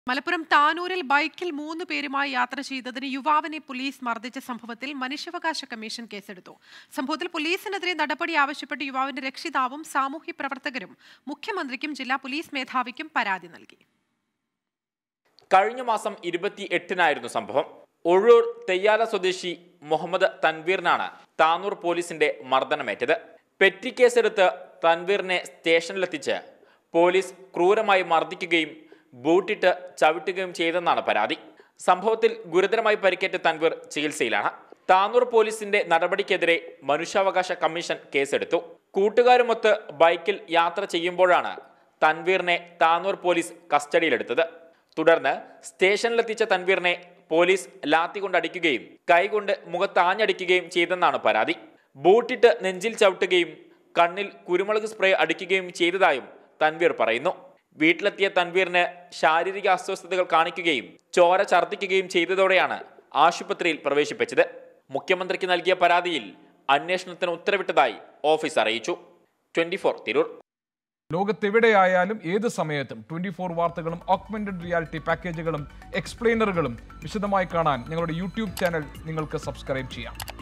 മലപ്പുറം താനൂരിൽ ബൈക്കിൽ മൂന്ന് പേരുമായി യാത്ര ചെയ്തതിന് യുവാവിനെ പോലീസ് മർദ്ദിച്ച സംഭവത്തിൽ മനുഷ്യാവകാശ കമ്മീഷൻ കേസെടുത്തു സംഭവത്തിൽ പോലീസിനെതിരെ നടപടി ആവശ്യപ്പെട്ട് യുവാവിന്റെ രക്ഷിതാവും സാമൂഹ്യ പ്രവർത്തകരും മുഖ്യമന്ത്രിക്കും ജില്ലാ പോലീസ് മേധാവിക്കും പരാതി നൽകി കഴിഞ്ഞ മാസം ഇരുപത്തി എട്ടിനായിരുന്നു സംഭവം ഒഴൂർ തെയ്യാല സ്വദേശി മുഹമ്മദ് തൻവീറിനാണ് താനൂർ പോലീസിന്റെ മർദ്ദനമേറ്റത് പെറ്റി കേസെടുത്ത് തൻവീറിനെ സ്റ്റേഷനിലെത്തിച്ച് പോലീസ് ക്രൂരമായി മർദ്ദിക്കുകയും ബൂട്ടിട്ട് ചവിട്ടുകയും ചെയ്തെന്നാണ് പരാതി സംഭവത്തിൽ ഗുരുതരമായി പരിക്കേറ്റ തൻവീർ ചികിത്സയിലാണ് താനൂർ പോലീസിന്റെ നടപടിക്കെതിരെ മനുഷ്യാവകാശ കമ്മീഷൻ കേസെടുത്തു കൂട്ടുകാരുമൊത്ത് ബൈക്കിൽ യാത്ര ചെയ്യുമ്പോഴാണ് തൻവീറിനെ താനൂർ പോലീസ് കസ്റ്റഡിയിലെടുത്തത് തുടർന്ന് സ്റ്റേഷനിലെത്തിച്ച തൻവീറിനെ പോലീസ് ലാത്തി കൊണ്ട് അടിക്കുകയും കൈകൊണ്ട് മുഖത്താഞ്ഞടിക്കുകയും ചെയ്തെന്നാണ് പരാതി ബൂട്ടിട്ട് നെഞ്ചിൽ ചവിട്ടുകയും കണ്ണിൽ കുരുമുളക് സ്പ്രേ അടിക്കുകയും ചെയ്തതായും തൻവീർ പറയുന്നു വീട്ടിലെത്തിയ തൻവീറിന് ശാരീരിക അസ്വസ്ഥതകൾ കാണിക്കുകയും ചോര ഛർദ്ദിക്കുകയും ചെയ്തതോടെയാണ് ആശുപത്രിയിൽ പ്രവേശിപ്പിച്ചത് മുഖ്യമന്ത്രിക്ക് നൽകിയ പരാതിയിൽ അന്വേഷണത്തിന് ഉത്തരവിട്ടതായി ഓഫീസ് അറിയിച്ചു ട്വന്റി തിരൂർ ലോകത്തെവിടെയായാലും ഏത് സമയത്തും ട്വന്റി ഫോർ വാർത്തകളും ഓഗ്മെന്റഡ് റിയാലിറ്റി പാക്കേജുകളും എക്സ്പ്ലെയിനറുകളും വിശദമായി കാണാൻ ഞങ്ങളുടെ യൂട്യൂബ് ചാനൽ നിങ്ങൾക്ക് സബ്സ്ക്രൈബ് ചെയ്യാം